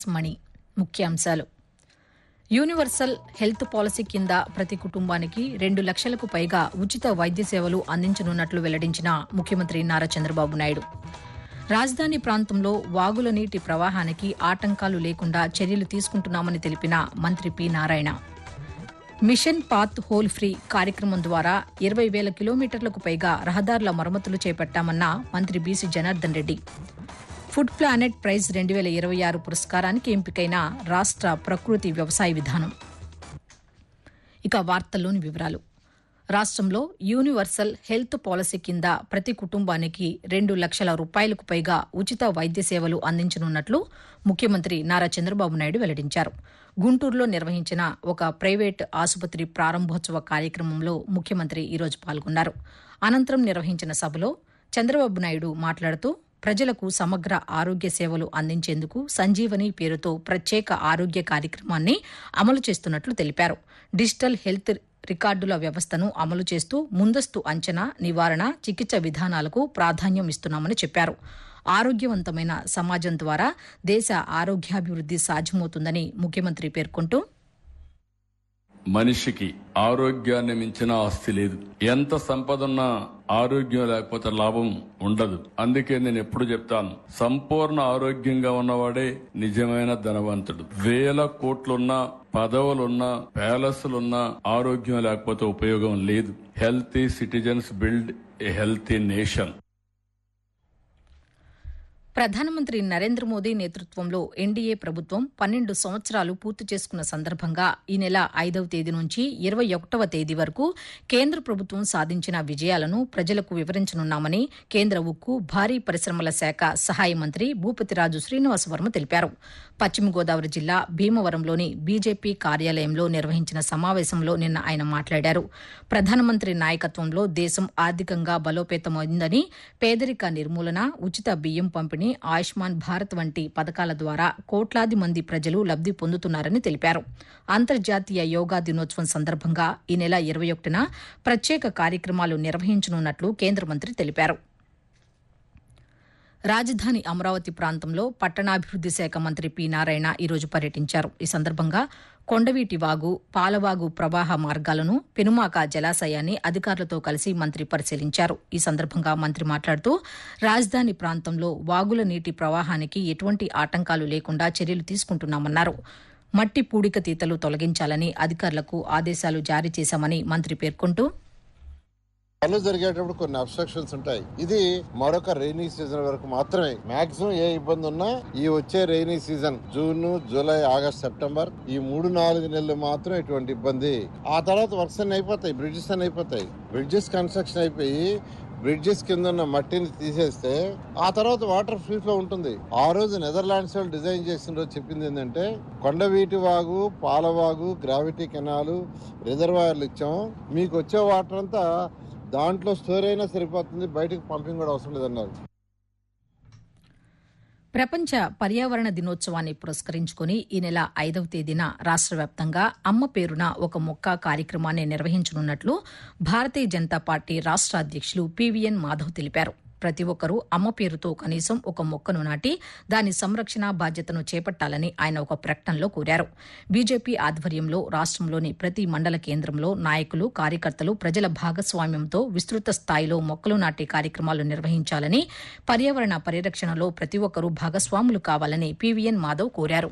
మణి ముఖ్యాంశాలు universal health policy కింద ప్రతి కుటుంబానికి రెండు లక్షలకు పైగా ఉచిత వైద్య సేవలు అందించనున్నట్లు వెల్లడించిన ముఖ్యమంత్రి నారా చంద్రబాబు నాయుడు రాజధాని ప్రాంతంలో వాగుల నీటి ప్రవాహానికి ఆటంకాలు లేకుండా చర్యలు తీసుకుంటున్నామని తెలిపిన మంత్రి P Narayana mission pothole free కార్యక్రమం ద్వారా ఇరవై వేల కిలోమీటర్లకు పైగా రహదారుల మరమ్మతులు చేపట్టామన్న మంత్రి B C Janardhan Reddy food planet prize రెండు వేల ఇరవై ఆరు పురస్కారానికి ఎంపికైన రాష్ట్ర ప్రకృతి వ్యవసాయ విధానం ఇక వార్తల్లోని వివరాలు రాష్ట్రంలో యూనివర్సల్ హెల్త్ పాలసీ కింద ప్రతి కుటుంబానికి రెండు లక్షల రూపాయలకు పైగా ఉచిత వైద్య సేవలు అందించనున్నట్లు ముఖ్యమంత్రి నారా చంద్రబాబు నాయుడు వెల్లడించారు గుంటూరులో నిర్వహించిన ఒక ప్రైవేట్ ఆసుపత్రి ప్రారంభోత్సవ కార్యక్రమంలో ముఖ్యమంత్రి ఈరోజు పాల్గొన్నారు అనంతరం నిర్వహించిన సభలో చంద్రబాబు నాయుడు మాట్లాడుతూ ప్రజలకు సమగ్ర ఆరోగ్య సేవలు అందించేందుకు సంజీవని పేరుతో ప్రత్యేక ఆరోగ్య కార్యక్రమాన్ని అమలు చేస్తున్నట్లు తెలిపారు డిజిటల్ హెల్త్ రికార్డుల వ్యవస్థను అమలు చేస్తూ ముందస్తు అంచనా నివారణ చికిత్స విధానాలకు ప్రాధాన్యం ఇస్తున్నామని చెప్పారు ఆరోగ్యవంతమైన సమాజం ద్వారా దేశ ఆరోగ్యాభివృద్ది సాధ్యమవుతుందని ముఖ్యమంత్రి పేర్కొంటూ మనిషికి ఆరోగ్యాన్ని మించిన ఆస్తి లేదు ఎంత సంపద ఉన్నా ఆరోగ్యం లేకపోతే లాభం ఉండదు అందుకే నేను ఎప్పుడు చెప్తాను సంపూర్ణ ఆరోగ్యంగా ఉన్నవాడే నిజమైన ధనవంతుడు వేల కోట్లున్నా పదవులున్నా ప్యాలెస్లున్నా ఆరోగ్యం లేకపోతే ఉపయోగం లేదు healthy citizens build a healthy nation ప్రధానమంత్రి నరేంద్ర మోదీ నేతృత్వంలో ఎన్డీఏ ప్రభుత్వం పన్నెండు సంవత్సరాలు పూర్తి చేసుకున్న సందర్భంగా ఈ నెల ఐదవ తేదీ నుంచి ఇరవై ఒకటవ తేదీ వరకు కేంద్ర ప్రభుత్వం సాధించిన విజయాలను ప్రజలకు వివరించనున్నామని కేంద్ర ఉక్కు భారీ పరిశ్రమల శాఖ సహాయ మంత్రి భూపతిరాజు శ్రీనివాసవర్మ తెలిపారు పశ్చిమ గోదావరి జిల్లా భీమవరంలోని బీజేపీ కార్యాలయంలో నిర్వహించిన సమావేశంలో నిన్న ఆయన మాట్లాడారు ప్రధానమంత్రి నాయకత్వంలో దేశం ఆర్థికంగా బలోపేతమైందని పేదరిక నిర్మూలన ఉచిత బియ్యం పంపిణీ ఆయుష్మాన్ భారత్ వంటి పథకాల ద్వారా కోట్లాది మంది ప్రజలు లబ్ది పొందుతున్నారని తెలిపారు అంతర్జాతీయ యోగా దినోత్సవం సందర్భంగా ఈ నెల ఇరవై ఒకటిన ప్రత్యేక కార్యక్రమాలు నిర్వహించనున్నట్లు కేంద్ర మంత్రి తెలిపారు రాజధాని అమరావతి ప్రాంతంలో పట్టణాభివృద్ది శాఖ మంత్రి పి నారాయణ ఈరోజు పర్యటించారు ఈ సందర్భంగా కొండవీటి వాగు పాలవాగు ప్రవాహ మార్గాలను పెనుమాక జలాశయాన్ని అధికారులతో కలిసి మంత్రి పరిశీలించారు ఈ సందర్భంగా మంత్రి మాట్లాడుతూ రాజధాని ప్రాంతంలో వాగుల నీటి ప్రవాహానికి ఎటువంటి ఆటంకాలు లేకుండా చర్యలు తీసుకుంటున్నామన్నారు మట్టి పూడిక తీతలు తొలగించాలని అధికారులకు ఆదేశాలు జారీ చేశామని మంత్రి పేర్కొంటూ పనులు జరిగేటప్పుడు కొన్ని అబ్స్ట్రక్షన్స్ ఉంటాయి ఇది మరొక రైనీ సీజన్ వరకు మాత్రమే మాక్సిమం ఏ ఇబ్బంది ఉన్నా ఈ వచ్చే rainy season June July August September ఈ మూడు నాలుగు నెలలు మాత్రం ఇటువంటి ఇబ్బంది ఆ తర్వాత వర్క్స్ అన్ని అయిపోతాయి బ్రిడ్జెస్ అన్ని అయిపోతాయి బ్రిడ్జెస్ కన్స్ట్రక్షన్ అయిపోయి బ్రిడ్జెస్ కింద ఉన్న మట్టిని తీసేస్తే ఆ తర్వాత వాటర్ ఫ్రీ ఫ్లో ఉంటుంది ఆ రోజు నెదర్లాండ్స్ వాళ్ళు డిజైన్ చేసిన రోజు చెప్పింది ఏంటంటే కొండవీటి వాగు పాలవాగు గ్రావిటీ కెనాలు రిజర్వాయర్లు ఇచ్చాం మీకు వచ్చే వాటర్ అంతా దాంట్లో స్టోర్ అయినా సరిపోతుంది బయటకు పంపింగ్ కూడా అవసరం లేదన్నారు ప్రపంచ పర్యావరణ దినోత్సవాన్ని పురస్కరించుకుని ఈ నెల ఐదవ తేదీన రాష్ట్ర వ్యాప్తంగా అమ్మ పేరున ఒక మొక్క కార్యక్రమాన్ని నిర్వహించనున్నట్లు భారతీయ జనతా పార్టీ రాష్ట్ర అధ్యక్షులు పీవీఎన్ మాధవ్ తెలిపారు ప్రతి ఒక్కరూ అమ్మ పేరుతో కనీసం ఒక మొక్కను నాటి దాని సంరక్షణ బాధ్యతను చేపట్టాలని ఆయన ఒక ప్రకటనలో కోరారు బీజేపీ ఆధ్వర్యంలో రాష్ట్రంలోని ప్రతి మండల కేంద్రంలో నాయకులు కార్యకర్తలు ప్రజల భాగస్వామ్యంతో విస్తృత స్థాయిలో మొక్కలు నాటే కార్యక్రమాలు నిర్వహించాలని పర్యావరణ పరిరక్షణలో ప్రతి ఒక్కరూ భాగస్వాములు కావాలని పీవీఎన్ మాధవ్ కోరారు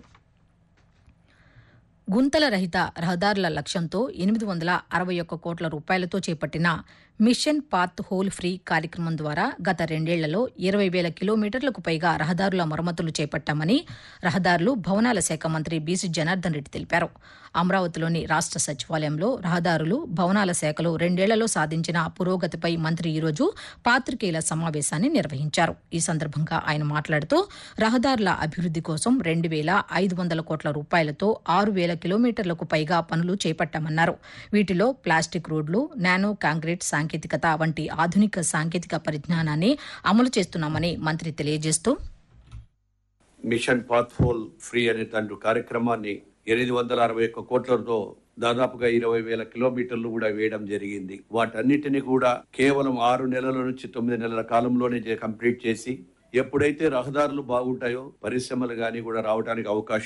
గుంతల రహిత రహదారుల లక్ష్యంతో ఎనిమిది వందల అరవై ఒక్క కోట్ల రూపాయలతో చేపట్టిన మిషన్ పాత్ హోల్ ఫ్రీ కార్యక్రమం ద్వారా గత రెండేళ్లలో ఇరవై వేల కిలోమీటర్లకు పైగా రహదారుల మరమ్మతులు చేపట్టామని రహదారులు భవనాల శాఖ మంత్రి బీసీ జనార్దన్ రెడ్డి తెలిపారు అమరావతిలోని రాష్ట్ర సచివాలయంలో రహదారులు భవనాల శాఖలో రెండేళ్లలో సాధించిన పురోగతిపై మంత్రి ఈరోజు పాత్రికేయుల సమావేశాన్ని నిర్వహించారు ఈ సందర్భంగా ఆయన మాట్లాడుతూ రహదారుల అభివృద్ది కోసం రెండు వేల ఐదు వందల కోట్ల రూపాయలతో ఆరు వేల కిలోమీటర్లకు పైగా పనులు చేపట్టామన్నారు వీటిలో ప్లాస్టిక్ రోడ్లు నానో కాంక్రీట్ సాంకేతికత వంటి ఆధునిక సాంకేతిక పరిజ్ఞానాన్ని అమలు చేస్తున్నామని మంత్రి తెలియజేస్తూ మిషన్ పాత్ ఫోల్ ఫ్రీ అనే తండ్రి కార్యక్రమాన్ని ఎనిమిది వందల అరవై ఒక్క కోట్లతో దాదాపుగా ఇరవై వేల కిలోమీటర్లు కూడా వేయడం జరిగింది వాటన్నిటిని కూడా కేవలం ఆరు నెలల నుంచి తొమ్మిది నెలల కాలంలోనే చే- కంప్లీట్ చేసి ఎప్పుడైతే రహదారులు బాగుంటాయో పరిశ్రమలు గాని కూడా రావడానికి అవకాశం